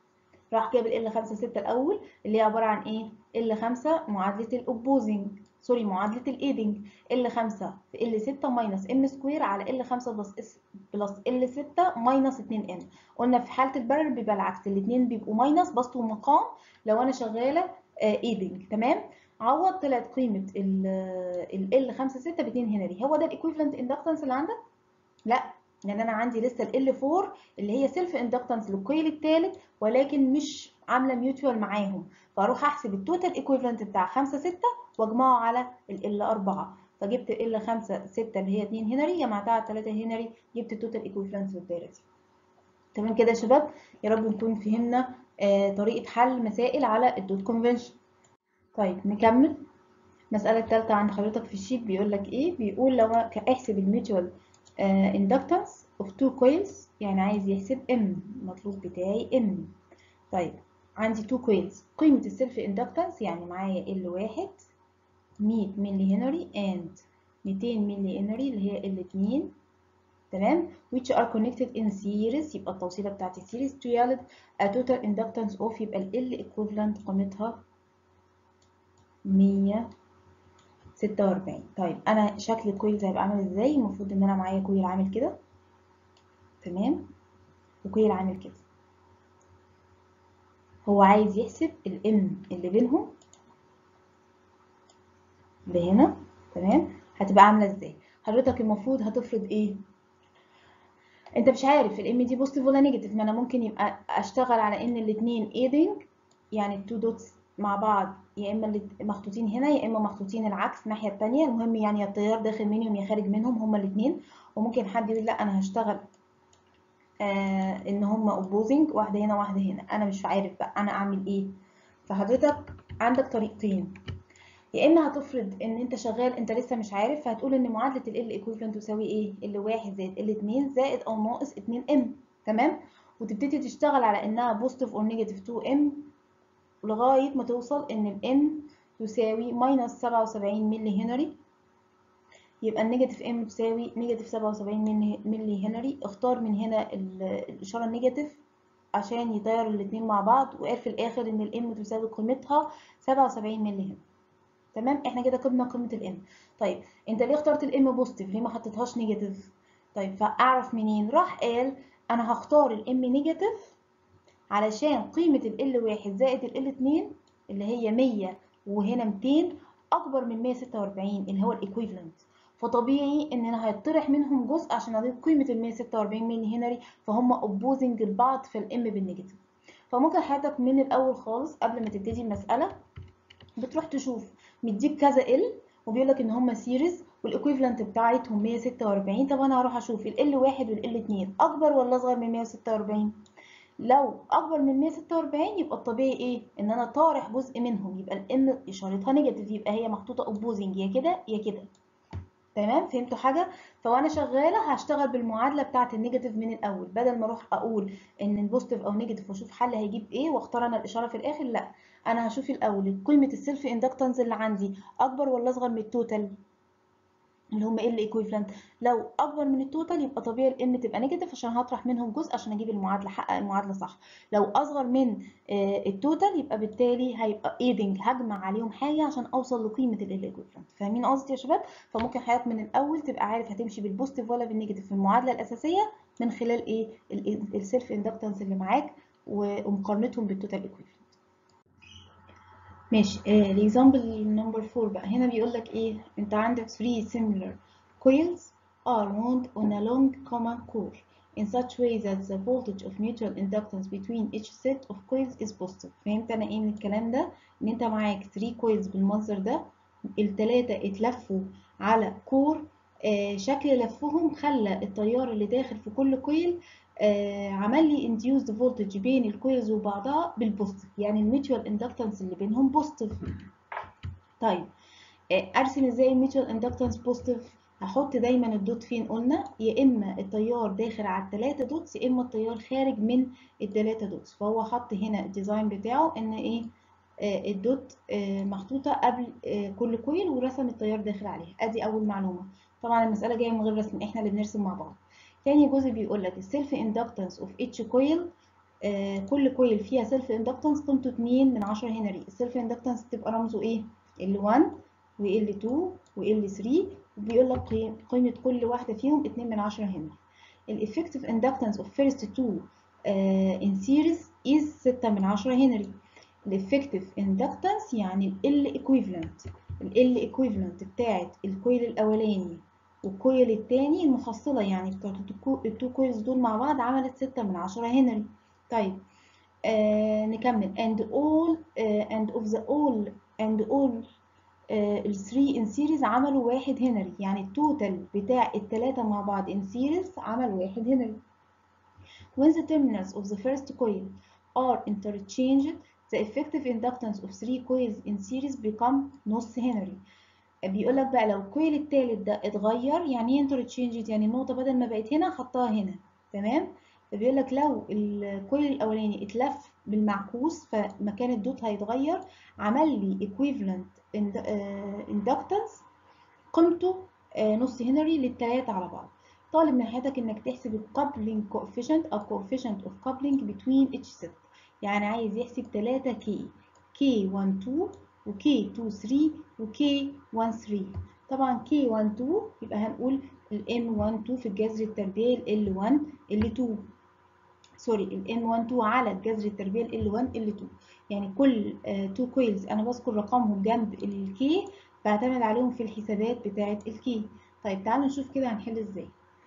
راح جاب ال 5 6 الاول اللي هي عباره عن ايه ال 5 معادله الاوبوزنج سوري معادله الايدنج ال 5 في ال 6 ماينس ام سكوير على ال 5 بلس اس بلس ال 6 ماينس 2 ام قلنا في حاله البرر بيبقى العكس الاثنين بيبقوا ماينس بسط ومقام لو انا شغاله ايدنج تمام عوض طلعت قيمه ال ال 5 6 ب 2 هنري هو ده الايكويفالنت اندكتنس اللي عندك لا لان انا عندي لسه ال 4 اللي هي سيلف اندكتنس للكويل الثالث ولكن مش عامله ميوتوال معاهم فاروح احسب التوتال ايكويفالنت بتاع 5 6 واجمعه على ال 4 فجبت ال 5 6 اللي هي 2 هنري جمعتها على 3 هنري جبت التوتال ايكويفالنت للدايره دي تمام كده يا شباب يا رب نكون فهمنا آه طريقه حل مسائل على الدوت كونفنشن طيب نكمل المساله الثالثه عند حضرتك في الشيت بيقول لك ايه بيقول لو احسب الميوتوال اندكتنس اوف تو كويلز يعني عايز يحسب ام المطلوب بتاعي ام طيب عندي تو كويلز قيمه السيلف اندكتنس يعني معايا ال واحد 100 ملي هنري and 200 ملي هنري اللي هي ال 2 تمام which are connected in series يبقى التوصيله بتاعتي series to yield a total inductance of يبقى ال equivalent قيمتها 146 طيب انا شكل الكويل هيبقى عامل ازاي المفروض ان انا معايا كويل عامل كده تمام وكويل عامل كده هو عايز يحسب الام اللي بينهم لهنا تمام هتبقى عامله ازاي حضرتك المفروض هتفرض ايه انت مش عارف الام دي بوزيتيف ولا نيجاتيف ما انا ممكن يبقى اشتغل على ان الاثنين ايدنج يعني التو دوتس مع بعض يا اما اللي محطوطين هنا يا اما محطوطين العكس الناحيه الثانيه المهم يعني التيار داخل منهم يا خارج منهم هما الاثنين وممكن حد يقول لا انا هشتغل آه ان هما اوبوزنج واحده هنا واحده هنا انا مش عارف بقى انا اعمل ايه فحضرتك عندك طريقتين يا اما هتفرض ان انت شغال انت لسه مش عارف فهتقول ان معادله ال ايكويفالنت تساوي ايه ال 1 زائد ال 2 زائد او ناقص 2 ام تمام وتبتدي تشتغل على انها بوزيتيف اور نيجاتيف 2 ام لغايه ما توصل ان الام تساوي ماينس 77 ملي هنري يبقى النيجاتيف ام تساوي نيجاتيف 77 ملي هنري اختار من هنا الاشاره النيجاتيف عشان يطير الاثنين مع بعض وقال في الاخر ان الام تساوي قيمتها 77 ملي هنري تمام احنا كده جبنا قيمه الام طيب انت ليه اخترت الام بوزيتيف ليه ما حطيتهاش نيجاتيف طيب فاعرف منين راح قال انا هختار الام نيجاتيف علشان قيمه ال واحد زائد ال اتنين اللي هي 100 وهنا 200 اكبر من 146 اللي هو الايكويفالنت فطبيعي ان انا هيطرح منهم جزء عشان اضيف قيمه ال 146 ملي هنري فهم اوبوزنج لبعض فالام بالنيجاتيف فممكن حضرتك من الاول خالص قبل ما تبتدي المساله بتروح تشوف مديك كذا ال وبيقول لك ان هم سيريز والايكويفالنت بتاعتهم 146 طب انا هروح اشوف ال 1 وال 2 اكبر ولا اصغر من 146 لو اكبر من 146 يبقى الطبيعي ايه ان انا طارح جزء منهم يبقى الام اشارتها نيجاتيف يبقى هي محطوطه اوبوزنج يا كده يا كده تمام فهمتوا حاجه فوانا شغاله هشتغل بالمعادله بتاعه النيجاتيف من الاول بدل ما اروح اقول ان البوزيتيف او نيجاتيف واشوف حل هيجيب ايه واختار انا الاشاره في الاخر لا انا هشوف الاول قيمه السيلف اندكتنس اللي عندي اكبر ولا اصغر من التوتال اللي هم ال ايكويفالنت لو اكبر من التوتال يبقى طبيعي الام تبقى نيجاتيف عشان هطرح منهم جزء عشان اجيب المعادله احقق المعادله صح لو اصغر من التوتال يبقى بالتالي هيبقى ايدنج هجمع عليهم حاجه عشان اوصل لقيمه ال ايكويفالنت فاهمين قصدي يا شباب فممكن حضرتك من الاول تبقى عارف هتمشي بالبوزيتيف ولا بالنيجاتيف في المعادله الاساسيه من خلال ايه السيلف اندكتنس اللي معاك ومقارنتهم بالتوتال ايكويفالنت ماشي الاكزامبل نمبر 4 بقى هنا بيقول لك ايه انت عندك 3 similar coils are wound on a long common core in such way that the voltage of mutual inductance between each set of coils is positive فهمت انا ايه من الكلام ده ان انت معاك 3 coils بالمنظر ده التلاتة اتلفوا على كور آه شكل لفهم خلى التيار اللي داخل في كل كويل آه عمل لي induced voltage بين الكويلز وبعضها بالبوزيتيف يعني الميوتوال اندكتنس اللي بينهم بوزيتيف طيب آه ارسم ازاي الميوتوال اندكتنس بوزيتيف هحط دايما الدوت فين قلنا يا اما التيار داخل على الثلاثه دوتس يا اما التيار خارج من الثلاثه دوتس فهو حط هنا الديزاين بتاعه ان ايه آه الدوت محطوطه قبل كل كويل ورسم التيار داخل عليها ادي اول معلومه طبعا المساله جايه من غير رسم احنا اللي بنرسم مع بعض تاني جزء بيقول لك السيلف اندكتنس اوف اتش كويل آه كل كويل فيها سيلف اندكتنس قيمته 2 من 10 هنري السيلف اندكتنس بتبقى رمزه ايه ال1 وال2 وال3 وبيقول لك قيمه كل واحده فيهم 2 من 10 هنري الافكتيف اندكتنس اوف فيرست تو ان سيريز از 6 من 10 هنري الافكتيف اندكتنس يعني ال ايكويفالنت ال ايكويفالنت بتاعت الكويل الاولاني والكويل التاني المحصله يعني بتاعت التو كويلز دول مع بعض عملت 6 من 10 هنري طيب آه نكمل and all uh, and of the all and all ال 3 in series عملوا واحد هنري يعني التوتال بتاع التلاتة مع بعض in series عمل واحد هنري when the terminals of the first coil are interchanged the effective inductance of three coils in series become نص هنري بيقول لك بقى لو الكويل التالت ده اتغير يعني ايه interchanged يعني النقطة بدل ما بقت هنا حطها هنا تمام فبيقول لك لو الكويل الاولاني اتلف بالمعكوس فمكان الدوت هيتغير عمل لي equivalent inductance قيمته نص هنري للتلاتة على بعض طالب من حياتك انك تحسب الكابلينج coefficient او coefficient of coupling between each set يعني عايز يحسب 3 كي كي 1 2 وكي 2 3 وكي 1 3 طبعا كي 1 2 يبقى هنقول الام 1 2 في الجذر التربيعي ال 1 ال 2 سوري الام 1 2 على الجذر التربيعي ال 1 ال 2 يعني كل 2 كويلز انا بذكر رقمهم جنب الكي بعتمد عليهم في الحسابات بتاعه الكي طيب تعالوا نشوف كده هنحل ازاي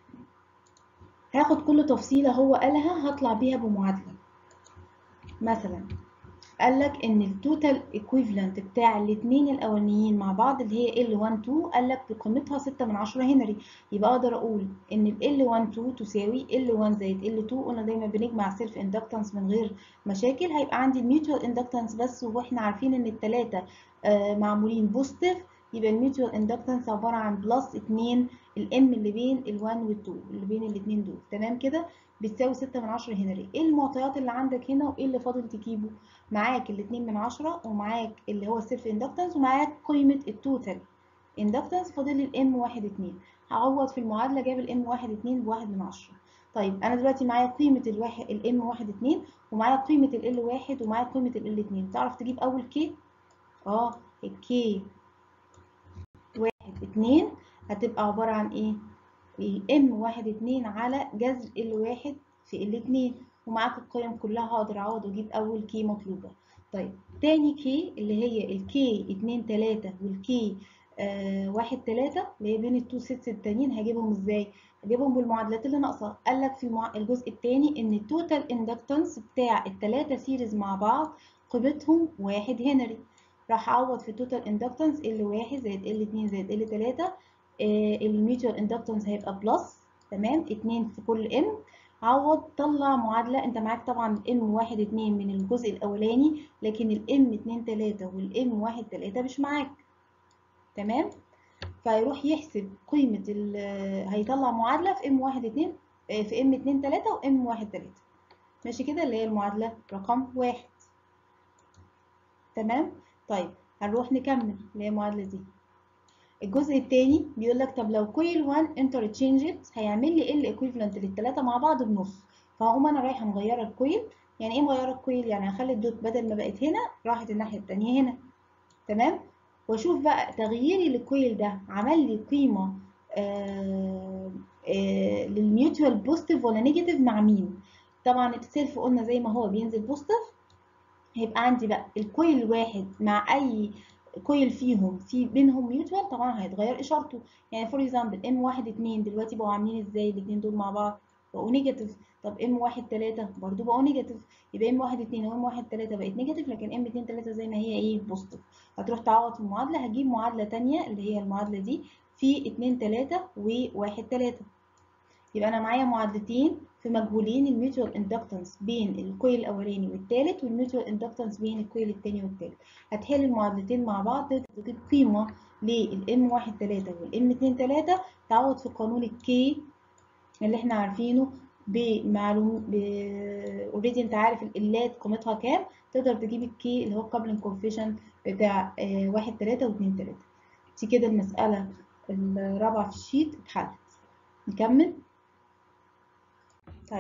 هاخد كل تفصيله هو قالها هطلع بيها بمعادله مثلا قال لك ان التوتال ايكويفالنت بتاع الاثنين الاولانيين مع بعض اللي هي L12 قال لك بقيمتها 6 من 10 هنري يبقى اقدر اقول ان ال L12 تساوي L1 زائد L2 قلنا دايما بنجمع سيلف اندكتنس من غير مشاكل هيبقى عندي الميوتوال اندكتنس بس واحنا عارفين ان الثلاثه آه معمولين بوزيتيف يبقى الميوتوال اندكتنس عباره عن بلس 2 الام اللي بين ال1 وال2 اللي بين الاثنين دول تمام كده بتساوي 6 من 10 هنري ايه المعطيات اللي عندك هنا وايه اللي فاضل تجيبه معاك ال2 من 10 ومعاك اللي هو السيلف اندكتنس ومعاك قيمه التوتال اندكتنس فاضل لي الام 1 2 هعوض في المعادله جاب الام 1 2 بواحد من 10 طيب انا دلوقتي معايا قيمه الواحد الام 1 2 ومعايا قيمه ال 1 ومعايا قيمه ال 2 تعرف تجيب اول كي اه الكي 1 2 هتبقى عباره عن ايه الام 1 2 على جذر الواحد في الاتنين ومعاك القيم كلها هقدر اعوض واجيب اول كي مطلوبه طيب تاني كي اللي هي الكي 2 3 والكي آه 1 3 اللي هي بين التو سيتس التانيين هجيبهم ازاي هجيبهم بالمعادلات اللي ناقصه قال لك في المع... الجزء الثاني ان التوتال اندكتنس بتاع الثلاثه سيريز مع بعض قيمتهم 1 هنري راح اعوض في التوتال اندكتنس ال 1 زائد ال 2 زائد ال 3 الميوتوال اندكتنس هيبقى بلس تمام 2 في كل ام عوض طلع معادله انت معاك طبعا ام 1 2 من الجزء الاولاني لكن الام 2 3 والام 1 3 مش معاك تمام فيروح يحسب قيمه ال هيطلع معادله في ام 1 2 في ام 2 3 وام 1 3 ماشي كده اللي هي المعادله رقم واحد تمام طيب هنروح نكمل اللي هي المعادله دي الجزء الثاني بيقول لك طب لو كويل 1 انترتشينجد هيعمل لي ال ايكويفالنت للثلاثه مع بعض بنص فهقوم انا رايحه مغيره الكويل يعني ايه مغيره الكويل يعني هخلي الدوت بدل ما بقت هنا راحت الناحيه الثانيه هنا تمام واشوف بقى تغييري للكويل ده عمل لي قيمه آه آه للميوتوال بوزيتيف ولا نيجاتيف مع مين طبعا السيلف قلنا زي ما هو بينزل بوزيتيف هيبقى عندي بقى الكويل واحد مع اي كويل فيهم في بينهم ميوتوال طبعا هيتغير اشارته يعني فور اكزامبل ام 1 2 دلوقتي بقوا عاملين ازاي الاثنين دول مع بعض بقوا نيجاتيف طب ام 1 3 برضو بقوا نيجاتيف يبقى ام 1 2 وام 1 3 بقت نيجاتيف لكن ام 2 3 زي ما هي ايه بوزيتيف هتروح تعوض في المعادله هجيب معادله ثانيه اللي هي المعادله دي في 2 3 و1 3 يبقى انا معايا معادلتين في مجهولين الميوتوال اندكتنس بين الكويل الاولاني والثالث والميوتوال اندكتنس بين الكويل الثاني والثالث هتحل المعادلتين مع بعض تجيب قيمه للام 1 3 والام 2 3 تعوض في قانون الكي اللي احنا عارفينه بمعلوم ب... اوريدي انت عارف الالات قيمتها كام تقدر تجيب الكي اللي هو الكابلنج كوفيشنت بتاع 1 3 و2 3 دي كده المساله الرابعه في الشيت اتحلت نكمل طيب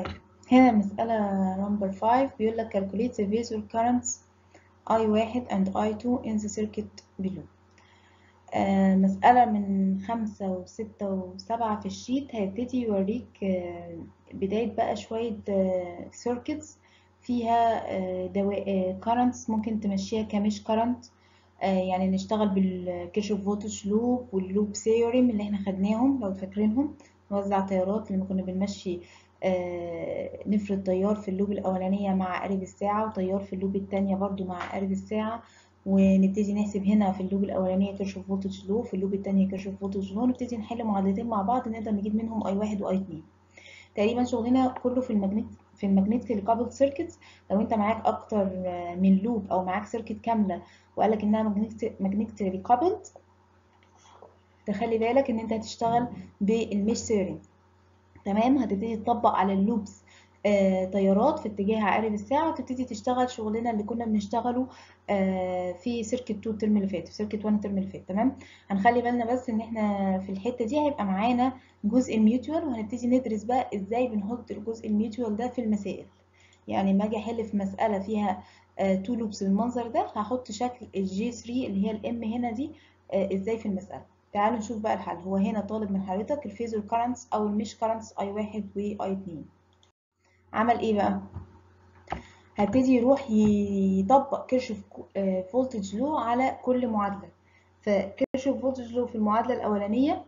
هنا مسألة number 5 بيقول لك calculate the visual currents I1 and I2 in the circuit below آه مسألة من خمسة وستة وسبعة في الشيت هيبتدي يوريك آه بداية بقى شوية آه circuits فيها آه currents ممكن تمشيها كمش current يعني نشتغل بالكيرشوف فولتج لوب واللوب ثيوريم اللي احنا خدناهم لو فاكرينهم نوزع تيارات لما كنا بنمشي آه نفرض تيار في اللوب الأولانية مع عقارب الساعة وتيار في اللوب التانية برضو مع عقارب الساعة ونبتدي نحسب هنا في اللوب الأولانية كيرشوف فولتج لو في اللوب التانية كيرشوف فولتج لو نبتدي نحل معادلتين مع بعض نقدر نجيب منهم اي واحد واي اتنين تقريبا شغلنا كله في الماجنت في الماجنتيكلي كابل سيركتس لو انت معاك اكتر من لوب او معاك سيركت كامله وقالك انها ماجنتيكلي كابلد تخلي بالك ان انت هتشتغل بالمش ثيوري تمام هتبتدي تطبق على اللوبس آه تيارات في اتجاه عقارب الساعه وتبتدي تشتغل شغلنا اللي كنا بنشتغله آه في سيركت 2 الترم اللي فات في سيركت 1 الترم اللي فات تمام هنخلي بالنا بس ان احنا في الحته دي هيبقى معانا جزء الميوتوال وهنبتدي ندرس بقى ازاي بنحط الجزء الميوتوال ده في المسائل يعني لما اجي احل في مساله فيها آه تو لوبس بالمنظر ده هحط شكل الجي 3 اللي هي الام هنا دي آه ازاي في المساله تعالوا نشوف بقى الحل هو هنا طالب من حضرتك الفيزور كارنتس او المش كارنتس اي واحد واي اتنين عمل ايه بقى هبتدي يروح يطبق كيرشوف فولتج لو على كل معادله فكيرشوف فولتج لو في المعادله الاولانيه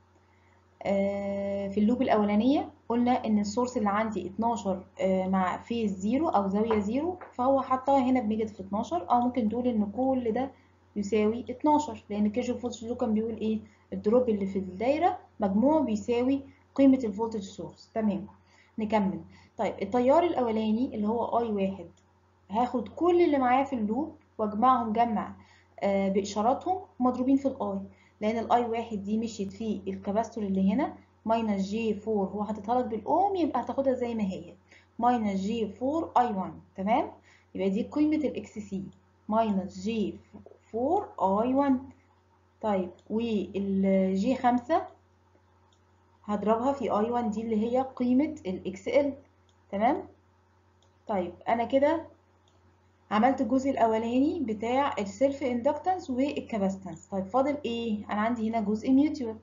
في اللوب الاولانيه قلنا ان السورس اللي عندي 12 مع فيز زيرو او زاويه زيرو فهو حطها هنا بنيجاتيف 12 او ممكن تقول ان كل ده يساوي 12 لان كيرشوف فولتج لو كان بيقول ايه الدروب اللي في الدايره مجموعه بيساوي قيمه الفولتج سورس تمام نكمل طيب التيار الاولاني اللي هو اي واحد هاخد كل اللي معايا في اللوب واجمعهم جمع آه باشاراتهم مضروبين في الاي لان الاي واحد دي مشيت في الكباستور اللي هنا ماينس جي 4 هو حاططها لك بالاوم يبقى هتاخدها زي ما هي ماينس جي 4 اي 1 تمام يبقى دي قيمه الاكس سي ماينس جي 4 اي 1 طيب والجي 5 هضربها في اي 1 دي اللي هي قيمة الاكس ال تمام طيب انا كده عملت الجزء الاولاني بتاع السيلف اندكتنس والكاباستنس طيب فاضل ايه انا عندي هنا جزء ميوتوال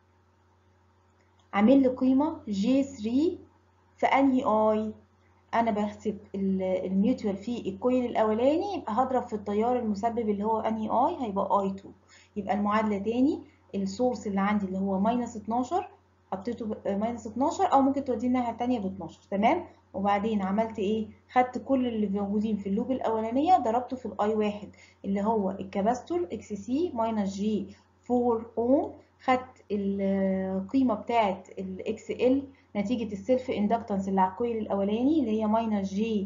عامل لي قيمة جي 3 في انهي اي انا بحسب الميوتوال في الكويل الاولاني يبقى هضرب في التيار المسبب اللي هو انهي اي هيبقى اي 2 يبقى المعادلة تاني السورس اللي عندي اللي هو ماينس 12 حطيته ماينس 12 او ممكن توديه الناحيه الثانيه ب 12 تمام وبعدين عملت ايه خدت كل اللي موجودين في اللوب الاولانيه ضربته في الاي واحد اللي هو الكاباستور اكس سي ماينس جي 4 اوم خدت القيمه بتاعه الاكس ال نتيجه السيلف اندكتنس اللي على الكويل الاولاني اللي هي ماينس جي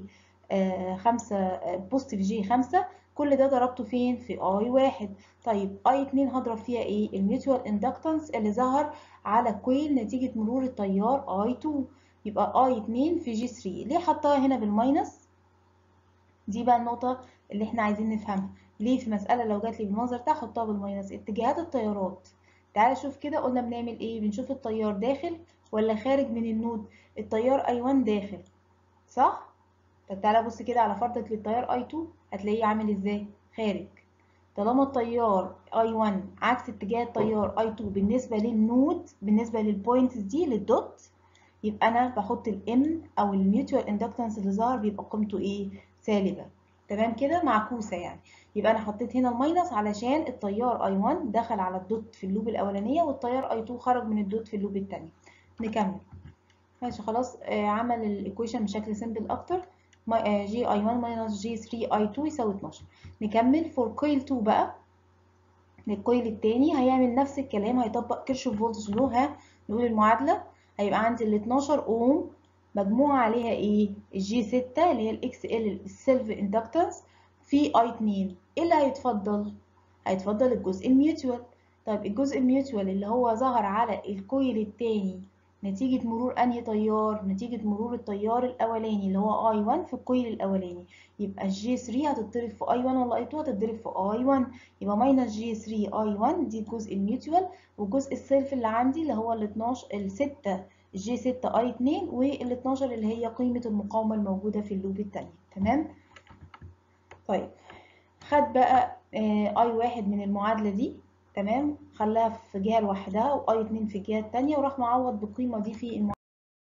5 بوزيتيف جي 5 كل ده ضربته فين في اي واحد طيب اي 2 هضرب فيها ايه الميوتوال اندكتنس اللي ظهر على كويل نتيجة مرور التيار اي 2 يبقى اي 2 في جي 3 ليه حطها هنا بالماينس دي بقى النقطة اللي احنا عايزين نفهمها ليه في مسألة لو جات لي بالمنظر ده احطها بالماينس اتجاهات التيارات تعالى شوف كده قلنا بنعمل ايه بنشوف التيار داخل ولا خارج من النود التيار اي 1 داخل صح طب تعالى بص كده على فرضك للتيار اي 2 هتلاقيه عامل ازاي خارج طالما التيار اي 1 عكس اتجاه التيار اي 2 بالنسبه للنود بالنسبه للبوينتس دي للدوت يبقى انا بحط الام او الميوتوال اندكتنس اللي ظهر بيبقى قيمته ايه سالبه تمام كده معكوسه يعني يبقى انا حطيت هنا الماينس علشان التيار اي 1 دخل على الدوت في اللوب الاولانيه والتيار اي 2 خرج من الدوت في اللوب الثانيه نكمل ماشي خلاص آه عمل الايكويشن بشكل سيمبل اكتر جي اي 1 ماينس جي 3 اي 2 يساوي 12 نكمل فور كويل 2 بقى للكويل التاني هيعمل نفس الكلام هيطبق كيرشوف فولتج لو ها نقول المعادله هيبقى عندي ال 12 اوم مجموعه عليها ايه الجي 6 اللي هي الاكس ال السيلف اندكتنس في اي 2 ايه اللي هيتفضل هيتفضل الجزء الميوتوال طيب الجزء الميوتوال اللي هو ظهر على الكويل التاني نتيجة مرور أنهي تيار؟ نتيجة مرور التيار الأولاني اللي هو I1 في الكويل الأولاني يبقى الجي 3 هتتضرب في I1 ولا I2 هتتضرب في I1 يبقى ماينس جي 3 I1 دي الجزء الميوتوال والجزء السيلف اللي عندي اللي هو ال 12 ال 6 جي 6 اي 2 وال 12 اللي هي قيمة المقاومة الموجودة في اللوب التانية تمام طيب خد بقى اي واحد من المعادلة دي تمام خلاها في جهة لوحدها واي 2 في الجهة التانية وراح معوض بالقيمة دي في المعادلة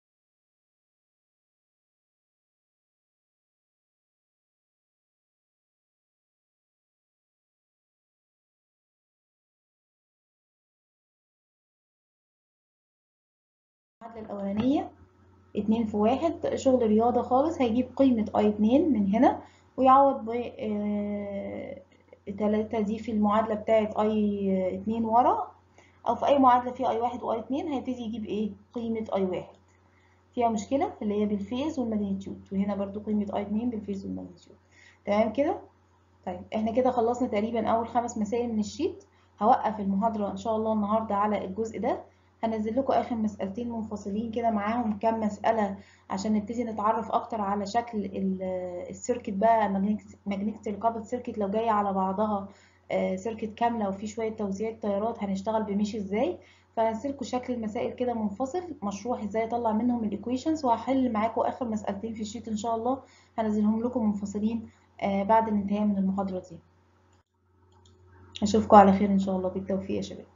المعادلة الأولانية اتنين في واحد شغل رياضة خالص هيجيب قيمة اي اتنين من هنا ويعوض ب تلاتة دي في المعادلة بتاعت اي اتنين ورا او في اي معادلة فيها اي واحد واي اتنين هيبتدي يجيب ايه قيمة اي واحد فيها مشكلة اللي هي بالفيز والماجنتيود وهنا برضو قيمة اي اتنين بالفيز والماجنتيود تمام كده طيب احنا كده خلصنا تقريبا اول خمس مسائل من الشيت هوقف المحاضرة ان شاء الله النهاردة على الجزء ده هنزل لكم اخر مسألتين منفصلين كده معاهم كام مسألة عشان نبتدي نتعرف اكتر على شكل السيركت بقى ماجنتيك كابل سيركت لو جاية على بعضها سيركت كاملة وفي شوية توزيع تيارات هنشتغل بمشي ازاي فهنزلكم شكل المسائل كده منفصل مشروح ازاي اطلع منهم الايكويشنز وهحل معاكم اخر مسألتين في الشيت ان شاء الله هنزلهم لكم منفصلين بعد الانتهاء من المحاضرة دي اشوفكم على خير ان شاء الله بالتوفيق يا شباب